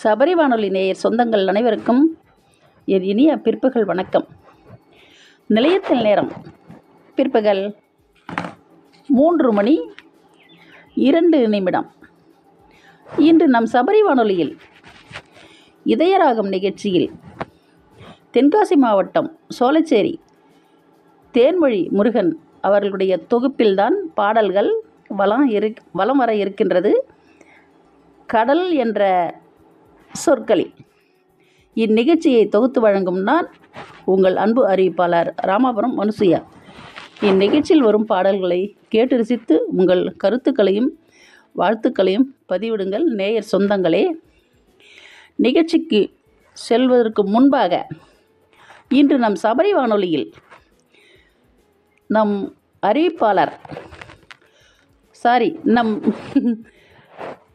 சபரி வானொலி நேயர் சொந்தங்கள் அனைவருக்கும் என் இனிய பிற்பகல் வணக்கம் நிலையத்தில் நேரம் பிற்பகல் மூன்று மணி இரண்டு நிமிடம் இன்று நம் சபரி வானொலியில் இதயராகம் நிகழ்ச்சியில் தென்காசி மாவட்டம் சோலைச்சேரி தேன்மொழி முருகன் அவர்களுடைய தொகுப்பில்தான் பாடல்கள் வளம் இரு வலம் வர இருக்கின்றது கடல் என்ற சொற்களில் இந்நிகழ்ச்சியை தொகுத்து வழங்கும் நான் உங்கள் அன்பு அறிவிப்பாளர் ராமாபுரம் மனுசுயா இந்நிகழ்ச்சியில் வரும் பாடல்களை கேட்டு ரசித்து உங்கள் கருத்துக்களையும் வாழ்த்துக்களையும் பதிவிடுங்கள் நேயர் சொந்தங்களே நிகழ்ச்சிக்கு செல்வதற்கு முன்பாக இன்று நம் சபரி வானொலியில் நம் அறிவிப்பாளர் சாரி நம்